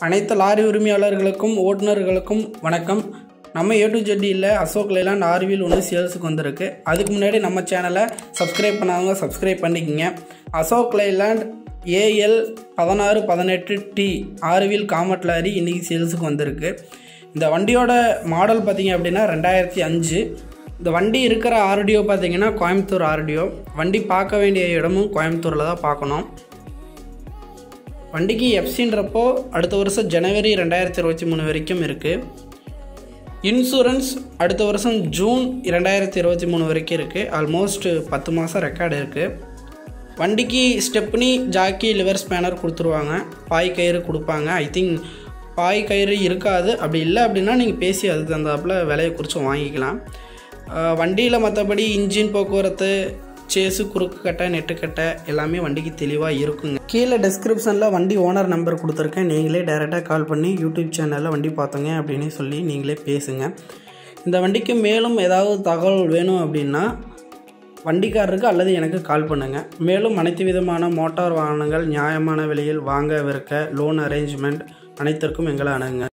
அனைத்து லாரி உரிமையாளர்களுக்கும் ஓட்டுநர்களுக்கும் வணக்கம் நம்ம ஏ டு ஜெட்டியில் அசோக் லைலாண்ட் ஆர்வியில் ஒன்று சேல்ஸுக்கு வந்திருக்கு அதுக்கு முன்னாடி நம்ம சேனலை சப்ஸ்கிரைப் பண்ணாதவங்க சப்ஸ்கிரைப் பண்ணிக்கங்க அசோக் லைலாண்ட் ஏஎல் பதினாறு பதினெட்டு டி ஆர்வியில் காமட் லாரி இன்றைக்கி சேல்ஸுக்கு வந்திருக்கு இந்த வண்டியோட மாடல் பார்த்தீங்க அப்படின்னா ரெண்டாயிரத்தி அஞ்சு இந்த வண்டி இருக்கிற ஆர்டிஓ பார்த்தீங்கன்னா கோயம்புத்தூர் ஆர்டிஓ வண்டி பார்க்க வேண்டிய இடமும் கோயம்புத்தூரில் தான் பார்க்கணும் வண்டிக்கு எஃப்சின்றப்போ அடுத்த வருஷம் ஜனவரி ரெண்டாயிரத்தி இருபத்தி மூணு வரைக்கும் இருக்குது இன்சூரன்ஸ் அடுத்த வருஷம் ஜூன் ரெண்டாயிரத்தி இருபத்தி மூணு வரைக்கும் இருக்குது ஆல்மோஸ்ட் பத்து மாதம் ரெக்கார்டு இருக்குது வண்டிக்கு ஸ்டெப்னி ஜாக்கி லிவர் ஸ்பேனர் கொடுத்துருவாங்க பாய் கயிறு கொடுப்பாங்க ஐ திங்க் பாய் கயிறு இருக்காது அப்படி இல்லை அப்படின்னா நீங்கள் பேசி அதுக்கு தகுந்தாப்புல விலையை குறித்து வாங்கிக்கலாம் வண்டியில் மற்றபடி இன்ஜின் போக்குவரத்து சேஸு குறுக்கு கட்டை நெட்டு கட்டை எல்லாமே வண்டிக்கு தெளிவாக இருக்குங்க கீழே டிஸ்கிரிப்ஷனில் வண்டி ஓனர் நம்பர் கொடுத்துருக்கேன் நீங்களே டைரெக்டாக கால் பண்ணி யூடியூப் சேனலில் வண்டி பார்த்தோங்க அப்படின்னு சொல்லி நீங்களே பேசுங்க இந்த வண்டிக்கு மேலும் ஏதாவது தகவல் வேணும் அப்படின்னா வண்டிக்காரருக்கு அல்லது எனக்கு கால் பண்ணுங்கள் மேலும் அனைத்து விதமான மோட்டார் வாகனங்கள் நியாயமான விலையில் வாங்க விற்க லோன் அரேஞ்ச்மெண்ட் அனைத்திற்கும் எங்களை அணுகுங்க